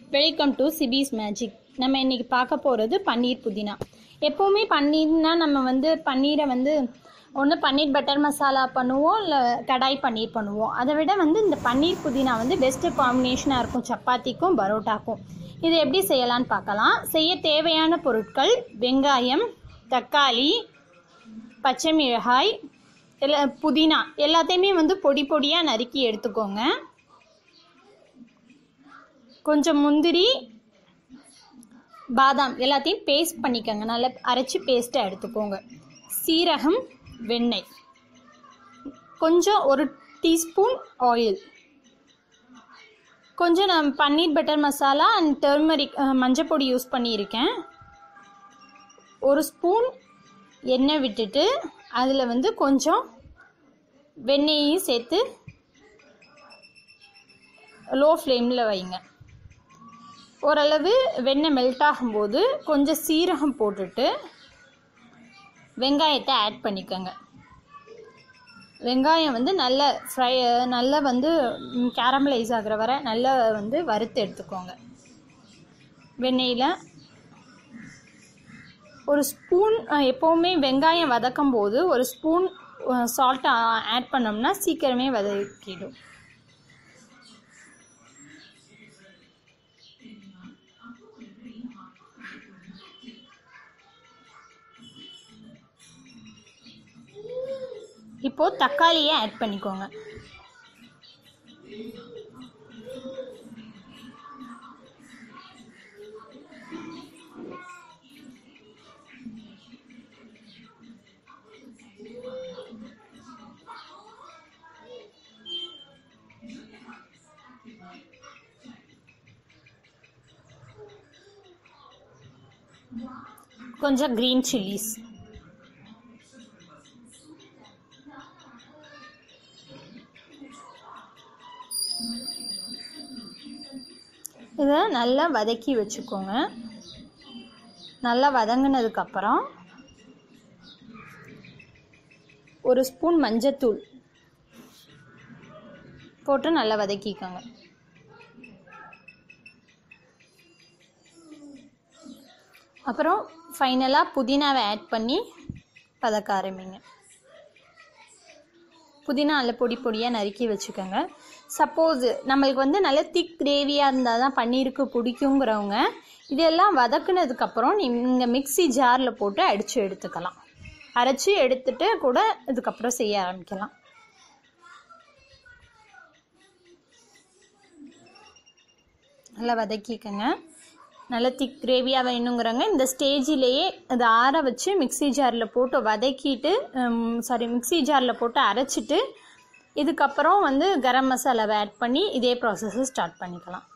welcome to சிபிஸ் magic நம்ம இன்னைக்கு பார்க்க போகிறது பன்னீர் புதினா எப்போவுமே பன்னீர்னா நம்ம வந்து பன்னீரை வந்து ஒன்று பன்னீர் பட்டர் மசாலா பண்ணுவோம் இல்லை கடாய் பன்னீர் பண்ணுவோம் அதை விட வந்து இந்த பன்னீர் புதினா வந்து பெஸ்ட்டு காம்பினேஷனாக இருக்கும் சப்பாத்திக்கும் பரோட்டாக்கும் இது எப்படி செய்யலான்னு பார்க்கலாம் செய்ய தேவையான பொருட்கள் வெங்காயம் தக்காளி பச்சை மிளகாய் எல்லா புதினா எல்லாத்தையுமே வந்து பொடி பொடியாக நறுக்கி எடுத்துக்கோங்க கொஞ்சம் முந்திரி பாதாம் எல்லாத்தையும் பேஸ்ட் பண்ணிக்கோங்க நல்லா அரைச்சி பேஸ்ட்டாக எடுத்துக்கோங்க சீரகம் வெண்ணெய் கொஞ்சம் ஒரு டீஸ்பூன் ஆயில் கொஞ்சம் நான் paneer butter masala and turmeric மஞ்சள் பொடி யூஸ் பண்ணியிருக்கேன் ஒரு ஸ்பூன் எண்ணெய் விட்டுட்டு அதில் வந்து கொஞ்சம் வெண்ணெயையும் சேர்த்து லோ ஃப்ளேமில் வைங்க ஓரளவு வெண்ணெய் மெல்ட் ஆகும்போது கொஞ்சம் சீரகம் போட்டுட்டு வெங்காயத்தை ஆட் பண்ணிக்கோங்க வெங்காயம் வந்து நல்ல ஃப்ரை நல்லா வந்து கேரமலைஸ் ஆகிற வரை நல்லா வந்து வறுத்து எடுத்துக்கோங்க வெண்ணெயில் ஒரு ஸ்பூன் எப்போவுமே வெங்காயம் வதக்கும் போது ஒரு ஸ்பூன் சால்ட் ஆட் பண்ணோம்னா சீக்கிரமே வதக்கிடும் இப்போ தக்காளியை ஆட் பண்ணிக்கோங்க கொஞ்சம் க்ரீன் சில்லிஸ் இதை நல்லா வதக்கி வச்சுக்கோங்க நல்லா வதங்கினதுக்கப்புறம் ஒரு ஸ்பூன் மஞ்சத்தூள் போட்டு நல்லா வதக்கிக்கோங்க அப்புறம் ஃபைனலாக புதினாவை ஆட் பண்ணி வதக்க ஆரம்பிங்க புதினா நல்ல பொடி பொடியாக நறுக்கி வச்சுக்கோங்க சப்போஸ் நம்மளுக்கு வந்து நல்ல திக் கிரேவியாக இருந்தால் தான் பன்னீருக்கு பிடிக்குங்கிறவங்க இதெல்லாம் வதக்குனதுக்கப்புறம் நீங்கள் மிக்ஸி ஜாரில் போட்டு அடித்து எடுத்துக்கலாம் அரைச்சி எடுத்துட்டு கூட இதுக்கப்புறம் செய்ய ஆரம்பிக்கலாம் நல்லா வதக்கிக்கோங்க நல்ல திக் கிரேவியாக வேணுங்கிறவங்க இந்த ஸ்டேஜிலேயே அதை ஆற வச்சு மிக்ஸி ஜாரில் போட்டு வதக்கிட்டு சாரி மிக்ஸி ஜாரில் போட்டு அரைச்சிட்டு இதுக்கப்புறம் வந்து கரம் மசாலாவை ஆட் பண்ணி இதே ப்ராசஸை ஸ்டார்ட் பண்ணிக்கலாம்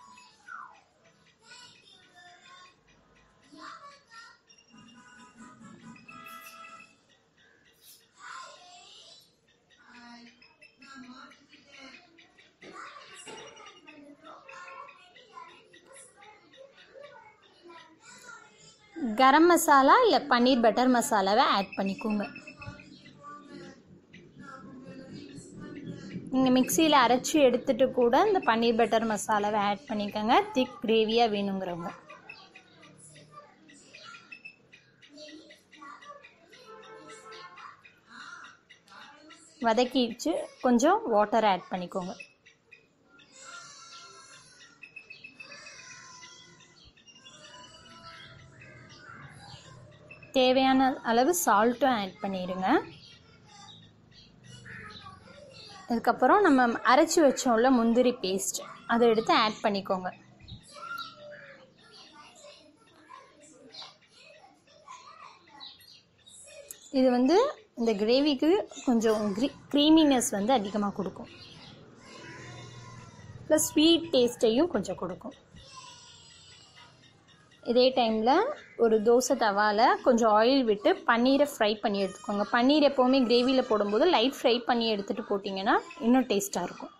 கரம் மசாலா இல்லை பன்னீர் பட்டர் மசாலாவை ஆட் பண்ணிக்கோங்க நீங்கள் மிக்சியில் அரைச்சி எடுத்துட்டு கூட இந்த பன்னீர் பட்டர் மசாலாவை ஆட் பண்ணிக்கோங்க திக் கிரேவியாக வேணுங்கிறவங்க வதக்கிச்சு கொஞ்சம் வாட்டர் ஆட் பண்ணிக்கோங்க தேவையான அளவு சால்ட்டும் ஆட் பண்ணிடுங்க அதுக்கப்புறம் நம்ம அரைச்சி வச்சோம்ல முந்திரி பேஸ்ட் அதை எடுத்து ஆட் பண்ணிக்கோங்க இது வந்து இந்த கிரேவிக்கு கொஞ்சம் க்ரீ க்ரீமினஸ் வந்து அதிகமாக கொடுக்கும் ப்ளஸ் ஸ்வீட் டேஸ்ட்டையும் கொஞ்சம் கொடுக்கும் இதே டைமில் ஒரு தோசை தவாவில் கொஞ்சம் ஆயில் விட்டு பன்னீரை ஃப்ரை பண்ணி எடுத்துக்கோங்க பன்னீர் எப்போவுமே கிரேவியில் போடும்போது லைட் ஃப்ரை பண்ணி எடுத்துகிட்டு போட்டிங்கன்னா இன்னும் டேஸ்ட்டாக இருக்கும்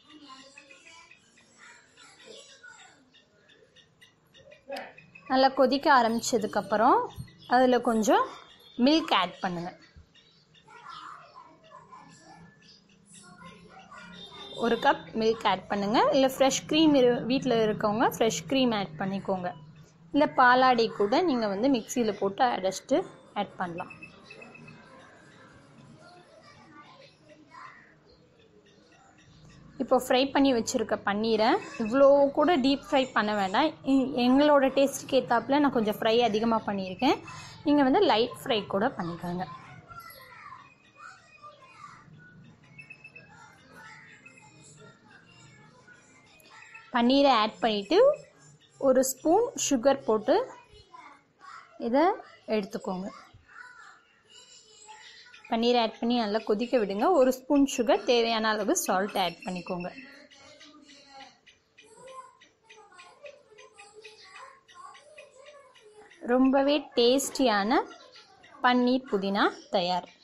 நல்லா கொதிக்க ஆரம்பித்ததுக்கப்புறம் அதில் கொஞ்சம் மில்க் ஆட் பண்ணுங்கள் ஒரு கப் மில்க் ஆட் பண்ணுங்கள் இல்லை ஃப்ரெஷ் க்ரீம் இரு வீட்டில் இருக்கவங்க ஃப்ரெஷ் க்ரீம் ஆட் பண்ணிக்கோங்க இல்லை பாலாடை கூட நீங்கள் வந்து மிக்சியில் போட்டு அடைச்சிட்டு ஆட் பண்ணலாம் இப்போ ஃப்ரை பண்ணி வச்சுருக்க பன்னீரை இவ்வளோ கூட டீப் ஃப்ரை பண்ண வேண்டாம் இ- எங்களோட டேஸ்ட்டுக்கு ஏற்றாப்புல நான் கொஞ்சம் ஃப்ரை அதிகமாக பண்ணியிருக்கேன் நீங்கள் வந்து லைட் ஃப்ரை கூட பண்ணிக்கோங்க பன்னீரை ஆட் பண்ணிவிட்டு ஒரு ஸ்பூன் சுகர் போட்டு இதை எடுத்துக்கோங்க பன்னீர் ஆட் பண்ணி நல்லா கொதிக்க விடுங்க ஒரு ஸ்பூன் சுகர் தேவையான அளவு சால்ட் ஆட் பண்ணிக்கோங்க ரொம்பவே டேஸ்டியான பன்னீர் புதினா தயார்